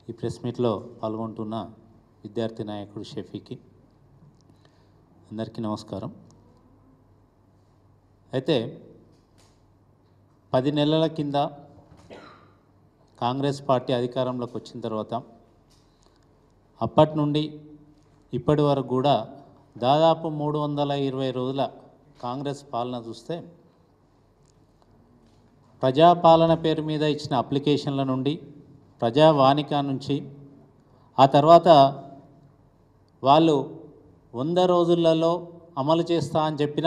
ఈ ప్రెస్ మీట్లో పాల్గొంటున్న విద్యార్థి నాయకుడు షఫీకి అందరికీ నమస్కారం అయితే పది నెలల కింద కాంగ్రెస్ పార్టీ అధికారంలోకి వచ్చిన తర్వాత అప్పటి నుండి ఇప్పటి వరకు కూడా దాదాపు మూడు వందల ఇరవై రోజుల కాంగ్రెస్ పాలన చూస్తే ప్రజాపాలన పేరు మీద ఇచ్చిన అప్లికేషన్ల నుండి ప్రజావాణిక నుంచి ఆ తర్వాత వాళ్ళు వంద రోజులలో అమలు చేస్తా అని చెప్పిన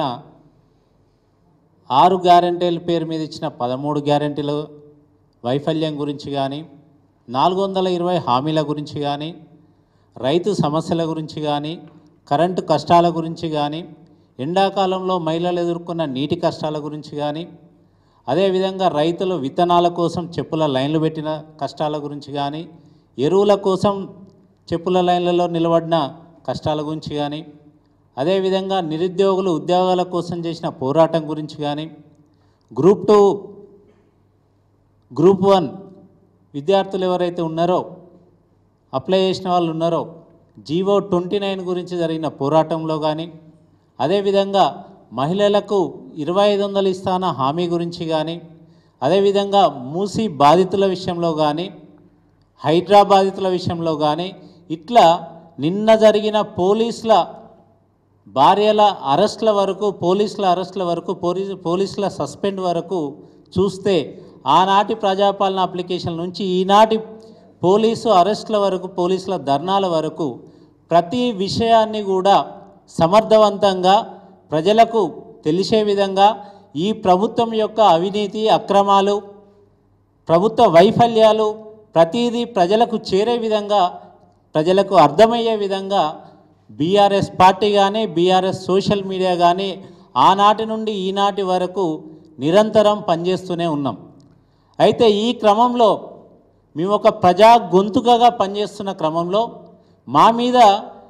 ఆరు గ్యారంటీల పేరు మీద ఇచ్చిన పదమూడు గ్యారంటీలు వైఫల్యం గురించి కానీ నాలుగు వందల ఇరవై హామీల గురించి కానీ రైతు సమస్యల గురించి కానీ కరెంటు కష్టాల గురించి కానీ ఎండాకాలంలో మహిళలు ఎదుర్కొన్న నీటి కష్టాల గురించి కానీ అదేవిధంగా రైతులు విత్తనాల కోసం చెప్పుల లైన్లు పెట్టిన కష్టాల గురించి కానీ ఎరువుల కోసం చెప్పుల లైన్లలో నిలబడిన కష్టాల గురించి కానీ అదేవిధంగా నిరుద్యోగులు ఉద్యోగాల కోసం చేసిన పోరాటం గురించి కానీ గ్రూప్ టూ గ్రూప్ వన్ విద్యార్థులు ఎవరైతే ఉన్నారో అప్లై చేసిన వాళ్ళు ఉన్నారో జీవో ట్వంటీ నైన్ గురించి జరిగిన పోరాటంలో కానీ అదేవిధంగా మహిళలకు ఇరవై ఐదు వందలు ఇస్తాన హామీ గురించి కానీ అదేవిధంగా మూసి బాధితుల విషయంలో కానీ హైడ్రా బాధితుల విషయంలో కానీ ఇట్లా నిన్న జరిగిన పోలీసుల భార్యల అరెస్ట్ల వరకు పోలీసుల అరెస్ట్ల వరకు పోలీసు పోలీసుల సస్పెండ్ వరకు చూస్తే ఆనాటి ప్రజాపాలన అప్లికేషన్ నుంచి ఈనాటి పోలీసు అరెస్ట్ల వరకు పోలీసుల ధర్నాల వరకు ప్రతి విషయాన్ని కూడా సమర్థవంతంగా ప్రజలకు తెలిసే విధంగా ఈ ప్రభుత్వం యొక్క అవినీతి అక్రమాలు ప్రభుత్వ వైఫల్యాలు ప్రతిదీ ప్రజలకు చేరే విధంగా ప్రజలకు అర్థమయ్యే విధంగా బీఆర్ఎస్ పార్టీ కానీ బీఆర్ఎస్ సోషల్ మీడియా కానీ ఆనాటి నుండి ఈనాటి వరకు నిరంతరం పనిచేస్తూనే ఉన్నాం అయితే ఈ క్రమంలో మేము ఒక ప్రజా గొంతుకగా పనిచేస్తున్న క్రమంలో మా మీద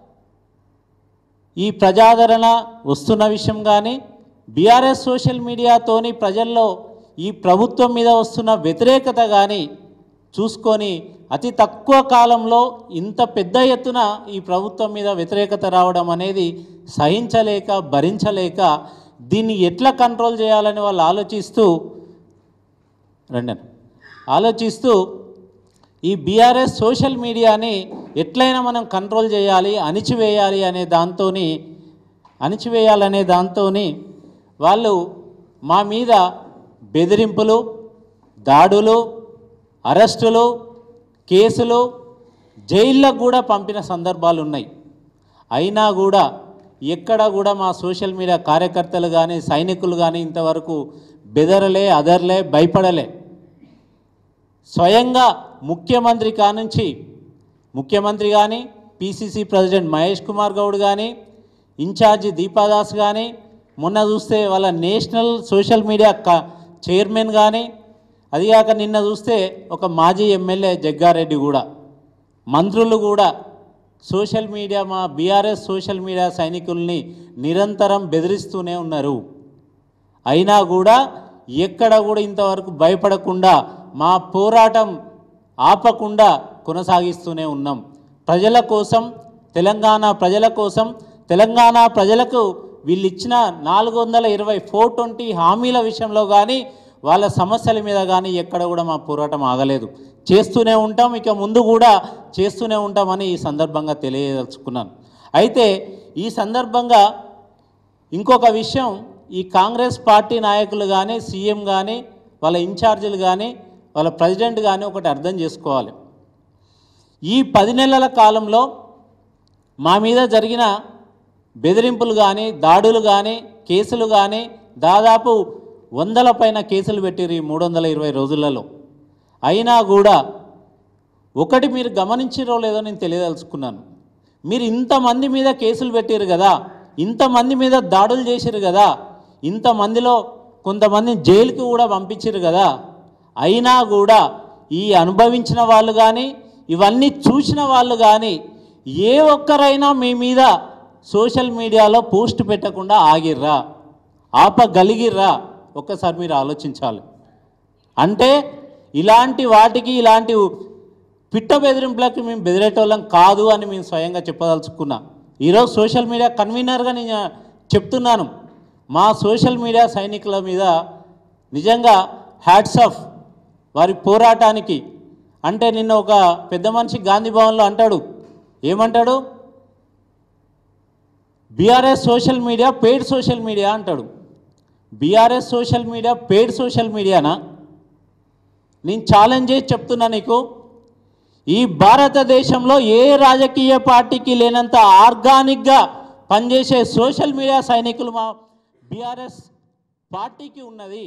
ఈ ప్రజాదరణ వస్తున్న విషయం కానీ బీఆర్ఎస్ సోషల్ మీడియాతోని ప్రజల్లో ఈ ప్రభుత్వం మీద వస్తున్న వ్యతిరేకత కానీ చూసుకొని అతి తక్కువ కాలంలో ఇంత పెద్ద ఎత్తున ఈ ప్రభుత్వం మీద వ్యతిరేకత రావడం అనేది సహించలేక భరించలేక దీన్ని ఎట్లా కంట్రోల్ చేయాలని వాళ్ళు ఆలోచిస్తూ రండి ఆలోచిస్తూ ఈ బీఆర్ఎస్ సోషల్ మీడియాని ఎట్లయినా మనం కంట్రోల్ చేయాలి అణిచివేయాలి అనే దాంతో అణిచివేయాలనే దాంతో వాళ్ళు మా మీద బెదిరింపులు దాడులు అరెస్టులు కేసులు జైళ్ళకు కూడా పంపిన సందర్భాలు ఉన్నాయి అయినా కూడా ఎక్కడ కూడా మా సోషల్ మీడియా కార్యకర్తలు కానీ సైనికులు కానీ ఇంతవరకు బెదరలే అదర్లే భయపడలే స్వయంగా ముఖ్యమంత్రి కానుంచి ముఖ్యమంత్రి కానీ పిసిసి ప్రెసిడెంట్ మహేష్ కుమార్ గౌడ్ కానీ ఇన్ఛార్జి దీపాదాస్ కానీ మొన్న చూస్తే వాళ్ళ నేషనల్ సోషల్ మీడియా క చైర్మన్ కానీ అదిగాక నిన్న చూస్తే ఒక మాజీ ఎమ్మెల్యే జగ్గారెడ్డి కూడా మంత్రులు కూడా సోషల్ మీడియా మా బీఆర్ఎస్ సోషల్ మీడియా సైనికుల్ని నిరంతరం బెదిరిస్తూనే ఉన్నారు అయినా కూడా ఎక్కడ కూడా ఇంతవరకు భయపడకుండా మా పోరాటం ఆపకుండా కొనసాగిస్తూనే ఉన్నాం ప్రజల కోసం తెలంగాణ ప్రజల కోసం తెలంగాణ ప్రజలకు వీళ్ళు ఇచ్చిన నాలుగు వందల ఇరవై ఫోర్ ట్వంటీ హామీల విషయంలో కానీ వాళ్ళ సమస్యల మీద కానీ ఎక్కడ కూడా మా పోరాటం ఆగలేదు చేస్తూనే ఉంటాం ఇక ముందు కూడా చేస్తూనే ఉంటామని ఈ సందర్భంగా తెలియదలుచుకున్నాను అయితే ఈ సందర్భంగా ఇంకొక విషయం ఈ కాంగ్రెస్ పార్టీ నాయకులు కానీ సీఎం కానీ వాళ్ళ ఇన్ఛార్జీలు కానీ వాళ్ళ ప్రెసిడెంట్ కానీ ఒకటి అర్థం చేసుకోవాలి ఈ పది నెలల కాలంలో మా మీద జరిగిన బెదిరింపులు కానీ దాడులు కానీ కేసులు కానీ దాదాపు వందల పైన కేసులు పెట్టిరు ఈ మూడు వందల ఇరవై రోజులలో అయినా కూడా ఒకటి మీరు గమనించిరో లేదో నేను తెలియదలుచుకున్నాను మీరు ఇంతమంది మీద కేసులు పెట్టారు కదా ఇంతమంది మీద దాడులు చేసిరు కదా ఇంతమందిలో కొంతమంది జైలుకి కూడా పంపించారు కదా అయినా కూడా ఈ అనుభవించిన వాళ్ళు కానీ ఇవన్నీ చూసిన వాళ్ళు కానీ ఏ ఒక్కరైనా మీ మీద సోషల్ మీడియాలో పోస్ట్ పెట్టకుండా ఆగిర్రా ఆపగలిగిర్రా ఒక్కసారి మీరు ఆలోచించాలి అంటే ఇలాంటి వాటికి ఇలాంటి పిట్ట బెదిరింపులకు మేము బెదిరేటోళ్ళం కాదు అని మేము స్వయంగా చెప్పదలుచుకున్నా ఈరోజు సోషల్ మీడియా కన్వీనర్గా నేను చెప్తున్నాను మా సోషల్ మీడియా సైనికుల మీద నిజంగా హ్యాట్స్ ఆఫ్ వారి పోరాటానికి అంటే నిన్న ఒక పెద్ద మనిషి గాంధీ భవన్లో అంటాడు ఏమంటాడు BRS social media paid social media అంటాడు BRS social media paid social మీడియానా నేను ఛాలెంజ్ చేసి చెప్తున్నా నీకు ఈ భారతదేశంలో ఏ రాజకీయ పార్టీకి లేనంత ఆర్గానిక్గా పనిచేసే సోషల్ మీడియా సైనికులు మా బీఆర్ఎస్ పార్టీకి ఉన్నది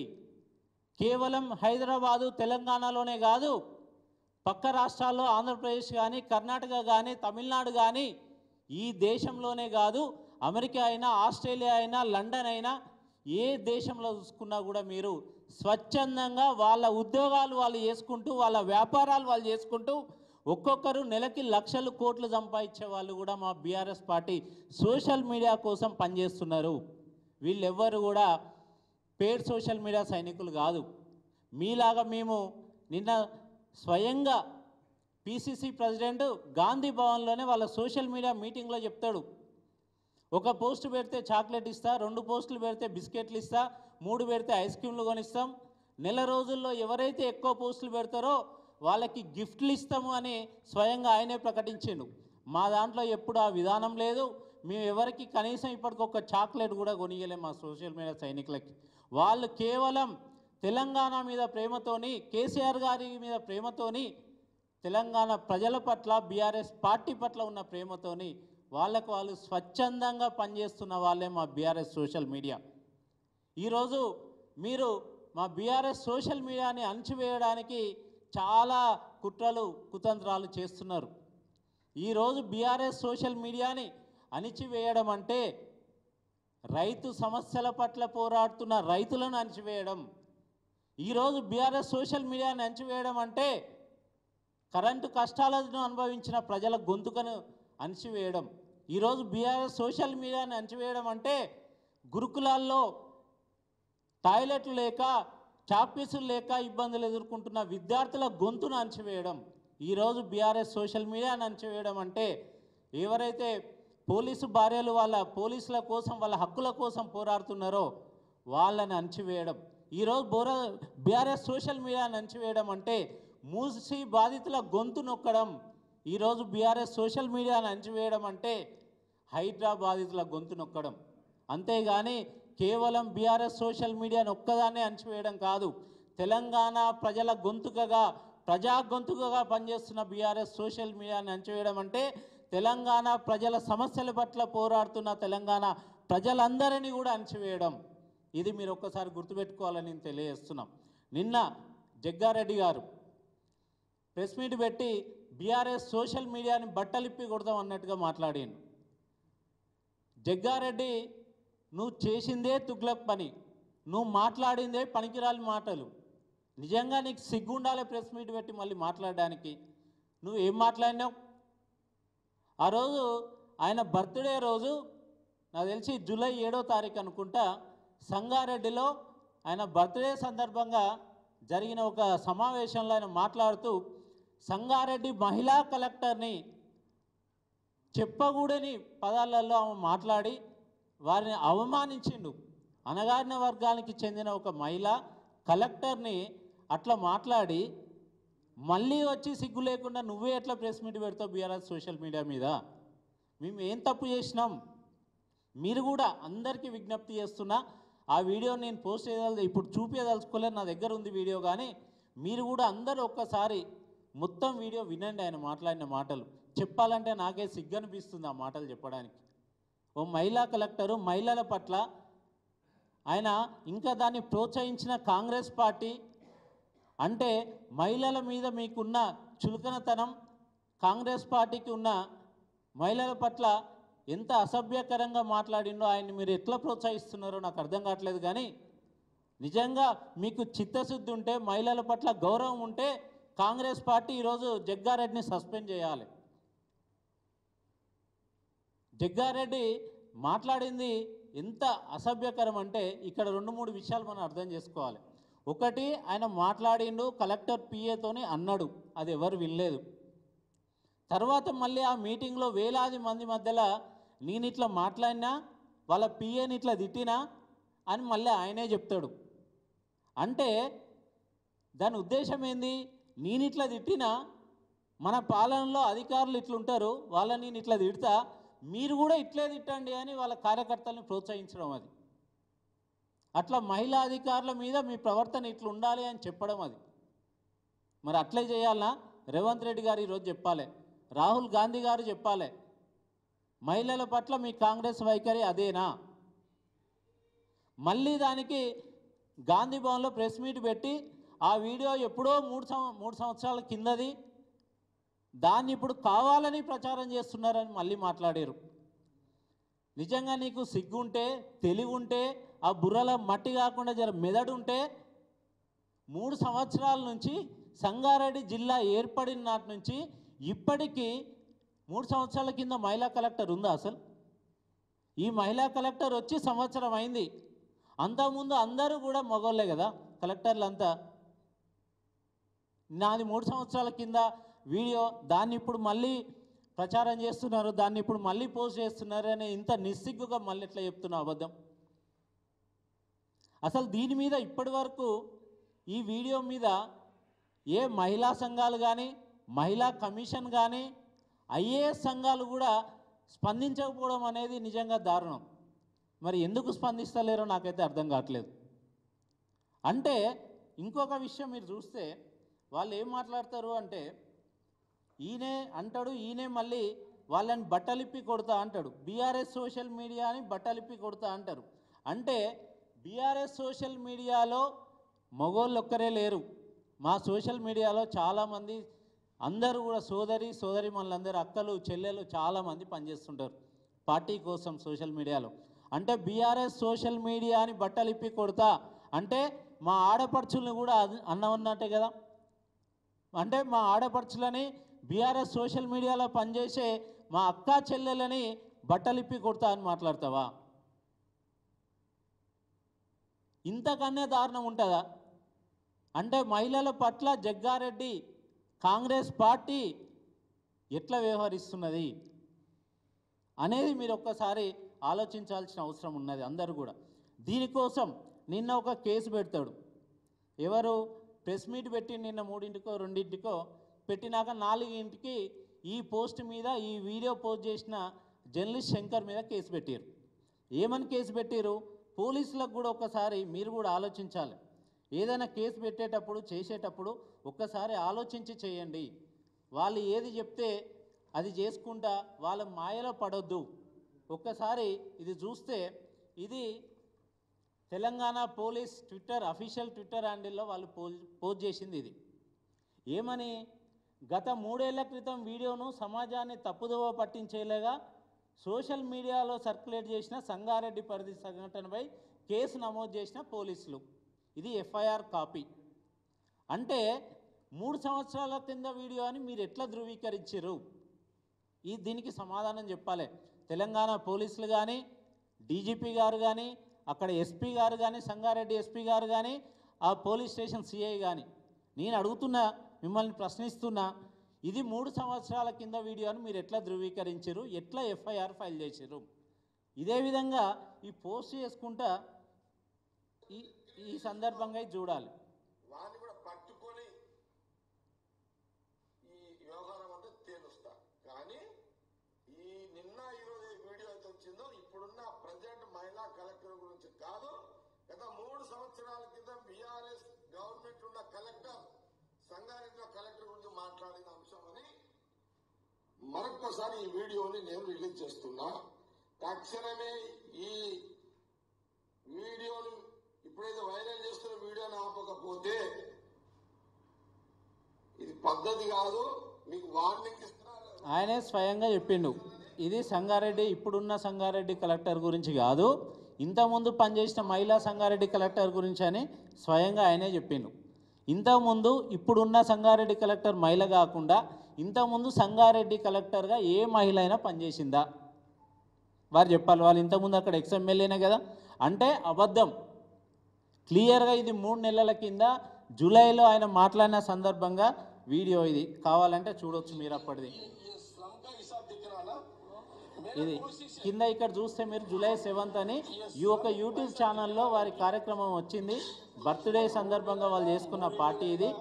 కేవలం హైదరాబాదు తెలంగాణలోనే కాదు పక్క రాష్ట్రాల్లో ఆంధ్రప్రదేశ్ కానీ కర్ణాటక కానీ తమిళనాడు కానీ ఈ దేశంలోనే కాదు అమెరికా అయినా ఆస్ట్రేలియా అయినా లండన్ అయినా ఏ దేశంలో చూసుకున్నా కూడా మీరు స్వచ్ఛందంగా వాళ్ళ ఉద్యోగాలు వాళ్ళు చేసుకుంటూ వాళ్ళ వ్యాపారాలు వాళ్ళు చేసుకుంటూ ఒక్కొక్కరు నెలకి లక్షలు కోట్లు సంపాదించే వాళ్ళు కూడా మా బీఆర్ఎస్ పార్టీ సోషల్ మీడియా కోసం పనిచేస్తున్నారు వీళ్ళెవ్వరు కూడా పేడ్ సోషల్ మీడియా సైనికులు కాదు మీలాగా మేము నిన్న స్వయంగా పిసిసి ప్రెసిడెంట్ గాంధీ భవన్లోనే వాళ్ళ సోషల్ మీడియా మీటింగ్లో చెప్తాడు ఒక పోస్ట్ పెడితే చాక్లెట్ ఇస్తా రెండు పోస్టులు పెడితే బిస్కెట్లు ఇస్తా మూడు పెడితే ఐస్ క్రీమ్లు కొనిస్తాం నెల రోజుల్లో ఎవరైతే ఎక్కువ పోస్టులు పెడతారో వాళ్ళకి గిఫ్ట్లు ఇస్తాము అని స్వయంగా ఆయనే ప్రకటించిండు మా దాంట్లో ఎప్పుడు ఆ విధానం లేదు మేము ఎవరికి కనీసం ఇప్పటికి ఒక చాక్లెట్ కూడా కొనియలేం మా సోషల్ మీడియా సైనికులకి వాళ్ళు కేవలం తెలంగాణ మీద ప్రేమతోని కేసీఆర్ గారి మీద ప్రేమతోని తెలంగాణ ప్రజల పట్ల బీఆర్ఎస్ పార్టీ పట్ల ఉన్న ప్రేమతోని వాళ్ళకు వాళ్ళు స్వచ్ఛందంగా పనిచేస్తున్న వాళ్ళే మా బీఆర్ఎస్ సోషల్ మీడియా ఈరోజు మీరు మా బీఆర్ఎస్ సోషల్ మీడియాని అణచివేయడానికి చాలా కుట్రలు కుతంత్రాలు చేస్తున్నారు ఈరోజు బీఆర్ఎస్ సోషల్ మీడియాని అణిచివేయడం అంటే రైతు సమస్యల పట్ల పోరాడుతున్న రైతులను అణచివేయడం ఈరోజు బీఆర్ఎస్ సోషల్ మీడియాని అణచివేయడం అంటే కరెంటు కష్టాలను అనుభవించిన ప్రజల గొంతుకను అణచివేయడం ఈరోజు బీఆర్ఎస్ సోషల్ మీడియాని అణచివేయడం అంటే గురుకులాల్లో టాయిలెట్లు లేక చాపీసులు లేక ఇబ్బందులు ఎదుర్కొంటున్న విద్యార్థుల గొంతును అణచివేయడం ఈరోజు బీఆర్ఎస్ సోషల్ మీడియాను అణచివేయడం అంటే ఎవరైతే పోలీసు భార్యలు వాళ్ళ పోలీసుల కోసం వాళ్ళ హక్కుల కోసం పోరాడుతున్నారో వాళ్ళని అణచివేయడం ఈరోజు బోరా బీఆర్ఎస్ సోషల్ మీడియాని అణచివేయడం అంటే మూసి బాధితుల గొంతు నొక్కడం ఈరోజు బీఆర్ఎస్ సోషల్ మీడియాని అణచివేయడం అంటే హైడ్రా బాధితుల గొంతు నొక్కడం అంతేగాని కేవలం బీఆర్ఎస్ సోషల్ మీడియాను ఒక్కదాన్నే అణచివేయడం కాదు తెలంగాణ ప్రజల గొంతుకగా ప్రజా గొంతుకగా పనిచేస్తున్న బీఆర్ఎస్ సోషల్ మీడియాని అణచివేయడం అంటే తెలంగాణ ప్రజల సమస్యల పట్ల పోరాడుతున్న తెలంగాణ ప్రజలందరినీ కూడా అణచివేయడం ఇది మీరు ఒక్కసారి గుర్తుపెట్టుకోవాలని నేను తెలియజేస్తున్నాం నిన్న జగ్గారెడ్డి గారు ప్రెస్ మీట్ పెట్టి బీఆర్ఎస్ సోషల్ మీడియాని బట్టలిప్పి కొడదాం అన్నట్టుగా మాట్లాడాను జగ్గారెడ్డి నువ్వు చేసిందే తుగ్లక్ పని నువ్వు మాట్లాడిందే పనికిరాని మాటలు నిజంగా నీకు సిగ్గుండాలి ప్రెస్ మీట్ పెట్టి మళ్ళీ మాట్లాడడానికి నువ్వు ఏం మాట్లాడినావు ఆ రోజు ఆయన బర్త్డే రోజు నాకు తెలిసి జూలై ఏడో తారీఖు అనుకుంటా సంగారెడ్డిలో ఆయన బర్త్డే సందర్భంగా జరిగిన ఒక సమావేశంలో ఆయన మాట్లాడుతూ సంగారెడ్డి మహిళా కలెక్టర్ని చెప్పకూడని పదాలలో ఆమె మాట్లాడి వారిని అవమానించిండు అనగారిన వర్గానికి చెందిన ఒక మహిళ కలెక్టర్ని అట్లా మాట్లాడి మళ్ళీ వచ్చి సిగ్గు లేకుండా నువ్వే ఎట్లా ప్రెస్ మీట్ పెడతావు బీఆర్ఎస్ సోషల్ మీడియా మీద మేము ఏం తప్పు చేసినాం మీరు కూడా అందరికీ విజ్ఞప్తి చేస్తున్నా ఆ వీడియో నేను పోస్ట్ చేయదల ఇప్పుడు చూపించదలుచుకోలేదు నా దగ్గర ఉంది వీడియో కానీ మీరు కూడా అందరూ ఒక్కసారి మొత్తం వీడియో వినండి ఆయన మాట్లాడిన మాటలు చెప్పాలంటే నాకే సిగ్గు అనిపిస్తుంది ఆ మాటలు చెప్పడానికి ఓ మహిళా కలెక్టరు మహిళల పట్ల ఆయన ఇంకా దాన్ని ప్రోత్సహించిన కాంగ్రెస్ పార్టీ అంటే మహిళల మీద మీకున్న చులకనతనం కాంగ్రెస్ పార్టీకి ఉన్న మహిళల పట్ల ఎంత అసభ్యకరంగా మాట్లాడిండో ఆయన్ని మీరు ఎట్లా ప్రోత్సహిస్తున్నారో నాకు అర్థం కావట్లేదు కానీ నిజంగా మీకు చిత్తశుద్ధి ఉంటే మహిళల పట్ల గౌరవం ఉంటే కాంగ్రెస్ పార్టీ ఈరోజు జగ్గారెడ్డిని సస్పెండ్ చేయాలి జగ్గారెడ్డి మాట్లాడింది ఎంత అసభ్యకరం అంటే ఇక్కడ రెండు మూడు విషయాలు మనం అర్థం చేసుకోవాలి ఒకటి ఆయన మాట్లాడిండు కలెక్టర్ పిఏతోని అన్నాడు అది ఎవరు వినలేదు తర్వాత మళ్ళీ ఆ మీటింగ్లో వేలాది మంది మధ్యలో నేను ఇట్లా మాట్లాడినా వాళ్ళ పిఏని ఇట్లా తిట్టినా అని మళ్ళీ ఆయనే చెప్తాడు అంటే దాని ఉద్దేశం ఏంది నేను ఇట్లా తిట్టినా మన పాలనలో అధికారులు ఇట్లుంటారు వాళ్ళని నేను ఇట్లా తిడతా మీరు కూడా ఇట్లే తిట్టండి అని వాళ్ళ కార్యకర్తల్ని ప్రోత్సహించడం అది అట్లా మహిళా అధికారుల మీద మీ ప్రవర్తన ఇట్లా ఉండాలి అని చెప్పడం అది మరి అట్లే చేయాలనా రేవంత్ రెడ్డి గారు ఈరోజు చెప్పాలి రాహుల్ గాంధీ గారు చెప్పాలి మహిళల పట్ల మీ కాంగ్రెస్ వైఖరి అదేనా మళ్ళీ దానికి గాంధీ భవన్లో ప్రెస్ మీట్ పెట్టి ఆ వీడియో ఎప్పుడో మూడు సం మూడు సంవత్సరాల కిందది దాన్ని ఇప్పుడు కావాలని ప్రచారం చేస్తున్నారని మళ్ళీ మాట్లాడారు నిజంగా నీకు సిగ్గుంటే తెలివి ఉంటే ఆ బుర్రలో మట్టి కాకుండా జర మెదడు ఉంటే మూడు సంవత్సరాల నుంచి సంగారెడ్డి జిల్లా ఏర్పడిన నాటి నుంచి ఇప్పటికీ మూడు సంవత్సరాల కింద మహిళా కలెక్టర్ ఉందా అసలు ఈ మహిళా కలెక్టర్ వచ్చి సంవత్సరం అయింది అంతకుముందు అందరూ కూడా మగోళ్ళే కదా కలెక్టర్లు అంతా నాది మూడు సంవత్సరాల కింద వీడియో దాన్ని ఇప్పుడు మళ్ళీ ప్రచారం చేస్తున్నారు దాన్ని ఇప్పుడు మళ్ళీ పోస్ట్ చేస్తున్నారు అని ఇంత నిస్సిగ్గుగా మళ్ళీ ఎట్లా చెప్తున్నావు అబద్ధం అసలు దీని మీద ఇప్పటి వరకు ఈ వీడియో మీద ఏ మహిళా సంఘాలు కానీ మహిళా కమిషన్ కానీ ఐఏఎస్ సంఘాలు కూడా స్పందించకపోవడం అనేది నిజంగా దారుణం మరి ఎందుకు స్పందిస్తలేరో నాకైతే అర్థం కావట్లేదు అంటే ఇంకొక విషయం మీరు చూస్తే వాళ్ళు ఏం మాట్లాడతారు అంటే ఈయనే అంటాడు ఈయనే మళ్ళీ వాళ్ళని బట్టలిప్పి కొడతా అంటాడు బీఆర్ఎస్ సోషల్ మీడియా అని బట్టలిప్పి కొడతా అంటారు అంటే బీఆర్ఎస్ సోషల్ మీడియాలో మగోళ్ళు ఒక్కరే లేరు మా సోషల్ మీడియాలో చాలామంది అందరూ కూడా సోదరి సోదరి మనందరూ అక్కలు చెల్లెలు చాలామంది పనిచేస్తుంటారు పార్టీ కోసం సోషల్ మీడియాలో అంటే బీఆర్ఎస్ సోషల్ మీడియా అని బట్టలు ఇప్పి కొడతా అంటే మా ఆడపడుచుల్ని కూడా అది- అన్నవన్నట్టే కదా అంటే మా ఆడపడుచులని బీఆర్ఎస్ సోషల్ మీడియాలో పనిచేసే మా అక్క చెల్లెలని బట్టలిప్పి కొడతా అని మాట్లాడతావా ఇంతకన్నా దారుణం ఉంటుందా అంటే మహిళల పట్ల జగ్గారెడ్డి కాంగ్రెస్ పార్టీ ఎట్లా వ్యవహరిస్తున్నది అనేది మీరు ఒక్కసారి ఆలోచించాల్సిన అవసరం ఉన్నది అందరూ కూడా దీనికోసం నిన్న ఒక కేసు పెడతాడు ఎవరు ప్రెస్ మీట్ పెట్టి నిన్న మూడింటికో రెండింటికో పెట్టినాక నాలుగింటికి ఈ పోస్ట్ మీద ఈ వీడియో పోస్ట్ చేసిన జర్నలిస్ట్ శంకర్ మీద కేసు పెట్టారు ఏమని కేసు పెట్టారు పోలీసులకు కూడా ఒక్కసారి మీరు కూడా ఆలోచించాలి ఏదైనా కేసు పెట్టేటప్పుడు చేసేటప్పుడు ఒక్కసారి ఆలోచించి చేయండి వాళ్ళు ఏది చెప్తే అది చేసుకుంటా వాళ్ళ మాయలో పడొద్దు ఒక్కసారి ఇది చూస్తే ఇది Telangana police Twitter official Twitter హ్యాండిల్లో వాళ్ళు పోల్ పోస్ట్ చేసింది ఇది ఏమని గత మూడేళ్ల క్రితం వీడియోను సమాజాన్ని తప్పుదోవ పట్టించేలాగా సోషల్ మీడియాలో సర్క్యులేట్ చేసిన సంగారెడ్డి పరిధి సంఘటనపై కేసు నమోదు చేసిన పోలీసులు ఇది ఎఫ్ఐఆర్ కాపీ అంటే మూడు సంవత్సరాల కింద వీడియో అని మీరు ఎట్లా ధృవీకరించారు ఈ దీనికి సమాధానం చెప్పాలి తెలంగాణ పోలీసులు కానీ డీజీపీ గారు కానీ అక్కడ ఎస్పీ గారు కానీ సంగారెడ్డి ఎస్పీ గారు కానీ ఆ పోలీస్ స్టేషన్ సిఐ కానీ నేను అడుగుతున్నా మిమ్మల్ని ప్రశ్నిస్తున్నా ఇది మూడు సంవత్సరాల కింద వీడియో అని మీరు ఎట్లా ధృవీకరించారు ఎట్లా ఎఫ్ఐఆర్ ఫైల్ చేశారు ఇదే విధంగా ఈ పోస్ట్ చేసుకుంటా ఈ ఈ సందర్భంగా ఇది చూడాలి వాడిని కూడా పట్టుకొని ఈ వ్యవహారం అంతా తేలుస్తా కానీ ఈ నిన్న ఈరోజు ఈ వీడియో అయితే వచ్చిందో ఇప్పుడున్న ప్రజెంట్ మహిళా కలెక్టర్ గురించి కాదు గత మూడు సంవత్సరాల క్రితం బీఆర్ఎస్ గవర్నమెంట్ ఉన్న కలెక్టర్ సంగారెడ్డిలో కలెక్టర్ గురించి మాట్లాడిన అంశం అని మరొక్కసారి ఈ వీడియోని నేను రిలీజ్ చేస్తున్నా తక్షణమే ఈ వీడియోను ఇప్పుడైతే వైరల్ చేస్తున్న వీడియోని ఆపకపోతే ఇది పద్ధతి కాదు మీకు వార్నింగ్ ఇస్తున్నారు ఆయనే స్వయంగా చెప్పిండు ఇది సంగారెడ్డి ఇప్పుడున్న సంగారెడ్డి కలెక్టర్ గురించి కాదు ఇంతకుముందు పనిచేసిన మహిళా సంగారెడ్డి కలెక్టర్ గురించి అని స్వయంగా ఆయనే చెప్పిండు ఇంతకుముందు ఇప్పుడున్న సంగారెడ్డి కలెక్టర్ మహిళ కాకుండా ఇంతకుముందు సంగారెడ్డి కలెక్టర్గా ఏ మహిళ అయినా పనిచేసిందా వారు చెప్పాలి వాళ్ళు ఇంతకుముందు అక్కడ ఎక్స్ఎమ్మెల్యేనే కదా అంటే అబద్ధం క్లియర్గా ఇది మూడు నెలల కింద జూలైలో ఆయన మాట్లాడిన సందర్భంగా వీడియో ఇది కావాలంటే చూడొచ్చు మీరు అప్పటిది ये स्लम का हिसाब दिख रहा ना मैंने ఇది कोशिश కింద ఇక్కడ చూస్తే మీరు జూలై సెవెంత్ అని ఈ యొక్క యూట్యూబ్ ఛానల్లో వారి కార్యక్రమం వచ్చింది బర్త్డే సందర్భంగా వాళ్ళు చేసుకున్న పార్టీ ఇది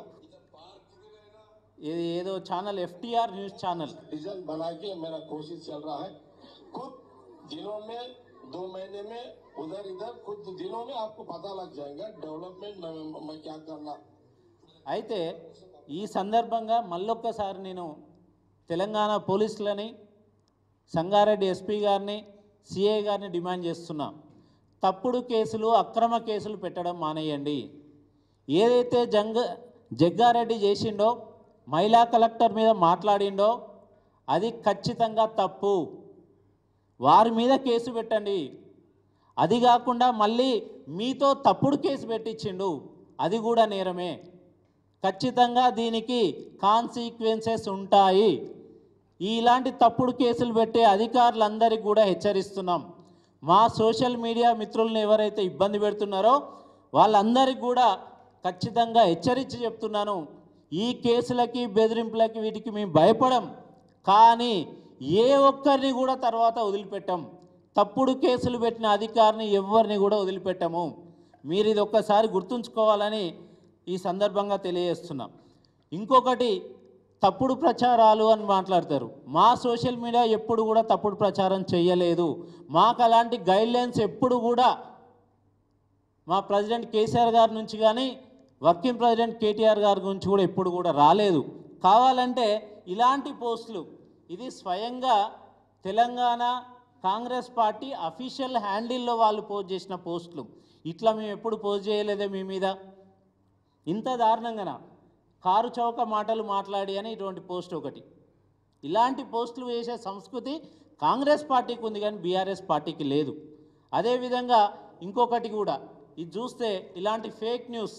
ఇది ఏదో channel FTR news channel result बना के मेरा कोशिश चल रहा है कुछ दिनों में दो महीने में उधर इधर कुछ दिनों में आपको पता लग जाएगा डेवलपमेंट में मैं क्या करना అయితే ఈ సందర్భంగా మళ్ళొక్కసారి నేను తెలంగాణ పోలీసులని సంగారెడ్డి ఎస్పీ గారిని సిఐ గారిని డిమాండ్ చేస్తున్నా తప్పుడు కేసులు అక్రమ కేసులు పెట్టడం మానేయండి ఏదైతే జంగ జగ్గారెడ్డి చేసిండో మహిళా కలెక్టర్ మీద మాట్లాడిండో అది ఖచ్చితంగా తప్పు వారి మీద కేసు పెట్టండి అది కాకుండా మళ్ళీ మీతో తప్పుడు కేసు పెట్టించిండు అది కూడా నేరమే ఖచ్చితంగా దీనికి కాన్సిక్వెన్సెస్ ఉంటాయి ఇలాంటి తప్పుడు కేసులు పెట్టే అధికారులందరికీ కూడా హెచ్చరిస్తున్నాం మా సోషల్ మీడియా మిత్రులను ఎవరైతే ఇబ్బంది పెడుతున్నారో వాళ్ళందరికీ కూడా ఖచ్చితంగా హెచ్చరించి చెప్తున్నాను ఈ కేసులకి బెదిరింపులకి వీటికి మేము భయపడం కానీ ఏ ఒక్కరిని కూడా తర్వాత వదిలిపెట్టాం తప్పుడు కేసులు పెట్టిన అధికారిని ఎవరిని కూడా వదిలిపెట్టము మీరు ఇది ఒక్కసారి గుర్తుంచుకోవాలని ఈ సందర్భంగా తెలియజేస్తున్నాం ఇంకొకటి తప్పుడు ప్రచారాలు అని మాట్లాడతారు మా సోషల్ మీడియా ఎప్పుడు కూడా తప్పుడు ప్రచారం చేయలేదు మాకు అలాంటి గైడ్లైన్స్ ఎప్పుడు కూడా మా ప్రెసిడెంట్ కేసీఆర్ గారి నుంచి కానీ వర్కింగ్ ప్రెసిడెంట్ కేటీఆర్ గారి గురించి కూడా ఎప్పుడు కూడా రాలేదు కావాలంటే ఇలాంటి పోస్టులు ఇది స్వయంగా తెలంగాణ కాంగ్రెస్ పార్టీ అఫీషియల్ హ్యాండిల్లో వాళ్ళు పోస్ట్ చేసిన పోస్టులు ఇట్లా మేము ఎప్పుడు పోస్ట్ చేయలేదే మీ మీద ఇంత దారుణంగానా కారు చౌక మాటలు మాట్లాడి అని ఇటువంటి పోస్ట్ ఒకటి ఇలాంటి పోస్టులు వేసే సంస్కృతి కాంగ్రెస్ పార్టీకి ఉంది కానీ బీఆర్ఎస్ పార్టీకి లేదు అదేవిధంగా ఇంకొకటి కూడా ఇది చూస్తే ఇలాంటి ఫేక్ న్యూస్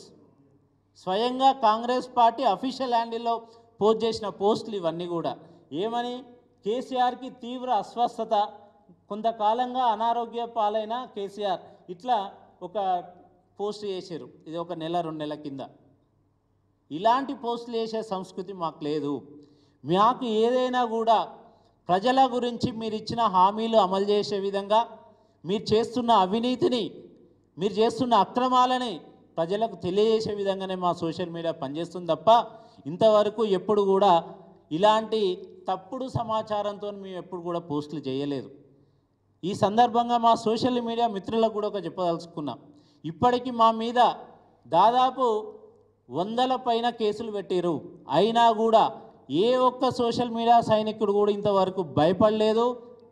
స్వయంగా కాంగ్రెస్ పార్టీ అఫీషియల్ హ్యాండిల్లో పోస్ట్ చేసిన పోస్టులు ఇవన్నీ కూడా ఏమని కేసీఆర్కి తీవ్ర అస్వస్థత కొంతకాలంగా అనారోగ్య పాలైన కేసీఆర్ ఇట్లా ఒక పోస్ట్ చేశారు ఇది ఒక నెల రెండు నెలల కింద ఇలాంటి పోస్టులు వేసే సంస్కృతి మాకు లేదు మాకు ఏదైనా కూడా ప్రజల గురించి మీరు ఇచ్చిన హామీలు అమలు చేసే విధంగా మీరు చేస్తున్న అవినీతిని మీరు చేస్తున్న అక్రమాలని ప్రజలకు తెలియజేసే విధంగానే మా సోషల్ మీడియా పనిచేస్తుంది తప్ప ఇంతవరకు ఎప్పుడు కూడా ఇలాంటి తప్పుడు సమాచారంతో మేము ఎప్పుడు కూడా పోస్టులు చేయలేదు ఈ సందర్భంగా మా సోషల్ మీడియా మిత్రులకు కూడా ఒక చెప్పదలుచుకున్నాం ఇప్పటికీ మా మీద దాదాపు వందల పైన కేసులు పెట్టారు అయినా కూడా ఏ ఒక్క సోషల్ మీడియా సైనికుడు కూడా ఇంతవరకు భయపడలేదు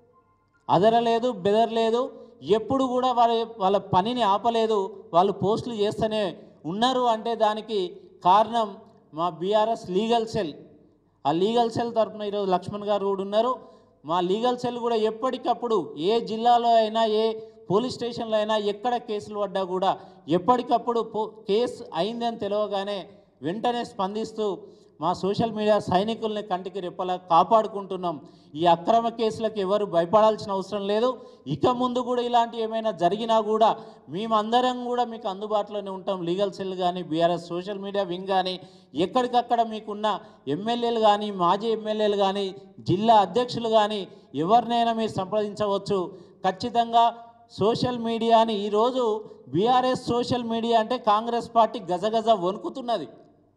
అదరలేదు బెదరలేదు ఎప్పుడు కూడా వాళ్ళ వాళ్ళ పనిని ఆపలేదు వాళ్ళు పోస్టులు చేస్తూనే ఉన్నారు అంటే దానికి కారణం మా బీఆర్ఎస్ లీగల్ సెల్ ఆ లీగల్ సెల్ తరఫున ఈరోజు లక్ష్మణ్ గారు కూడా ఉన్నారు మా లీగల్ సెల్ కూడా ఎప్పటికప్పుడు ఏ జిల్లాలో అయినా ఏ పోలీస్ స్టేషన్లో అయినా ఎక్కడ కేసులు పడ్డా కూడా ఎప్పటికప్పుడు పో కేసు అయిందని తెలియగానే వెంటనే స్పందిస్తూ మా సోషల్ మీడియా సైనికుల్ని కంటికి రెప్పలా కాపాడుకుంటున్నాం ఈ అక్రమ కేసులకు ఎవరు భయపడాల్సిన అవసరం లేదు ఇక ముందు కూడా ఇలాంటి ఏమైనా జరిగినా కూడా మేమందరం కూడా మీకు అందుబాటులోనే ఉంటాం లీగల్ సెల్ కానీ బీఆర్ఎస్ సోషల్ మీడియా వింగ్ కానీ ఎక్కడికక్కడ మీకున్న ఎమ్మెల్యేలు కానీ మాజీ ఎమ్మెల్యేలు కానీ జిల్లా అధ్యక్షులు కానీ ఎవరినైనా మీరు సంప్రదించవచ్చు ఖచ్చితంగా సోషల్ మీడియాని ఈరోజు బీఆర్ఎస్ సోషల్ మీడియా అంటే కాంగ్రెస్ పార్టీ గజగజ వణుకుతున్నది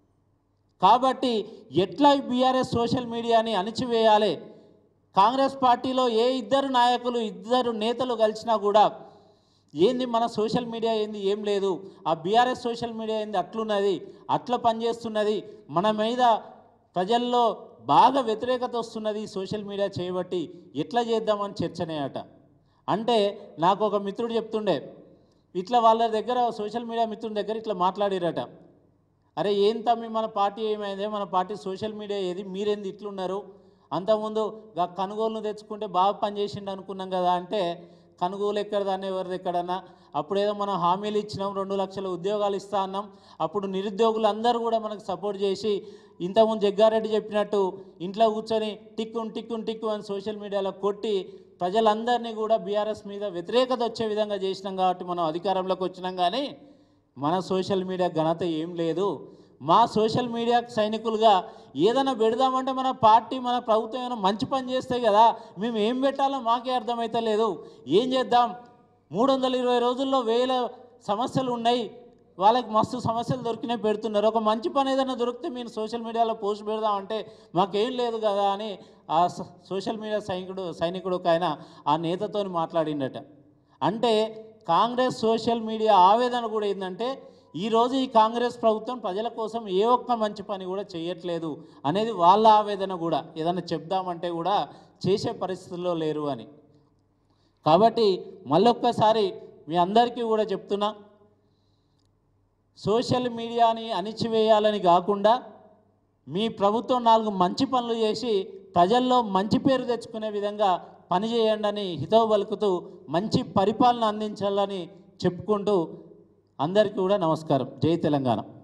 కాబట్టి ఎట్లా బీఆర్ఎస్ సోషల్ మీడియాని అణిచివేయాలి కాంగ్రెస్ పార్టీలో ఏ ఇద్దరు నాయకులు ఇద్దరు నేతలు కలిసినా కూడా ఏంది మన సోషల్ మీడియా ఏంది ఏం లేదు ఆ బీఆర్ఎస్ సోషల్ మీడియా ఏంది అట్లున్నది అట్లా పనిచేస్తున్నది మన మీద ప్రజల్లో బాగా వ్యతిరేకత వస్తున్నది ఈ సోషల్ మీడియా చేయబట్టి ఎట్లా చేద్దామని చర్చనే అట అంటే నాకు ఒక మిత్రుడు చెప్తుండే ఇట్లా వాళ్ళ దగ్గర సోషల్ మీడియా మిత్రుడి దగ్గర ఇట్లా మాట్లాడిరట అరే ఏం తమ్మి మన పార్టీ ఏమైంది మన పార్టీ సోషల్ మీడియా ఏది మీరేంది ఇట్లున్నారు అంతకుముందు గా కనుగోలును తెచ్చుకుంటే బాగా పనిచేసిండు అనుకున్నాం కదా అంటే కనుగోలు ఎక్కడ దాన్ని ఎవరిది ఎక్కడన్నా అప్పుడేదో మనం హామీలు ఇచ్చినాం రెండు లక్షల ఉద్యోగాలు ఇస్తా అన్నాం అప్పుడు నిరుద్యోగులు అందరూ కూడా మనకు సపోర్ట్ చేసి ఇంతకుముందు జగ్గారెడ్డి చెప్పినట్టు ఇంట్లో కూర్చొని టిక్కున్ టిక్కున్ టిక్కు అని సోషల్ మీడియాలో కొట్టి ప్రజలందరినీ కూడా బీఆర్ఎస్ మీద వ్యతిరేకత వచ్చే విధంగా చేసినాం కాబట్టి మనం అధికారంలోకి వచ్చినాం కానీ మన సోషల్ మీడియా ఘనత ఏం లేదు మా సోషల్ మీడియా సైనికులుగా ఏదైనా పెడదామంటే మన పార్టీ మన ప్రభుత్వం ఏమైనా మంచి పని చేస్తే కదా మేము ఏం పెట్టాలో మాకే అర్థమైతే లేదు ఏం చేద్దాం మూడు వందల ఇరవై రోజుల్లో వేల సమస్యలు ఉన్నాయి వాళ్ళకి మస్తు సమస్యలు దొరికినాయి పెడుతున్నారు ఒక మంచి పని ఏదైనా దొరికితే మీరు సోషల్ మీడియాలో పోస్ట్ పెడదామంటే మాకేం లేదు కదా అని ఆ స- సోషల్ మీడియా సైనికుడు సైనికుడు ఒక ఆయన ఆ నేతతో మాట్లాడిండట అంటే కాంగ్రెస్ సోషల్ మీడియా ఆవేదన కూడా ఏంటంటే ఈరోజు ఈ కాంగ్రెస్ ప్రభుత్వం ప్రజల కోసం ఏ ఒక్క మంచి పని కూడా చేయట్లేదు అనేది వాళ్ళ ఆవేదన కూడా ఏదైనా చెప్దామంటే కూడా చేసే పరిస్థితుల్లో లేరు అని కాబట్టి మళ్ళొక్కసారి మీ అందరికీ కూడా చెప్తున్నా సోషల్ మీడియాని అణిచివేయాలని కాకుండా మీ ప్రభుత్వం నాలుగు మంచి పనులు చేసి ప్రజల్లో మంచి పేరు తెచ్చుకునే విధంగా పనిచేయండి అని హితవు పలుకుతూ మంచి పరిపాలన అందించాలని చెప్పుకుంటూ అందరికీ కూడా నమస్కారం జై తెలంగాణ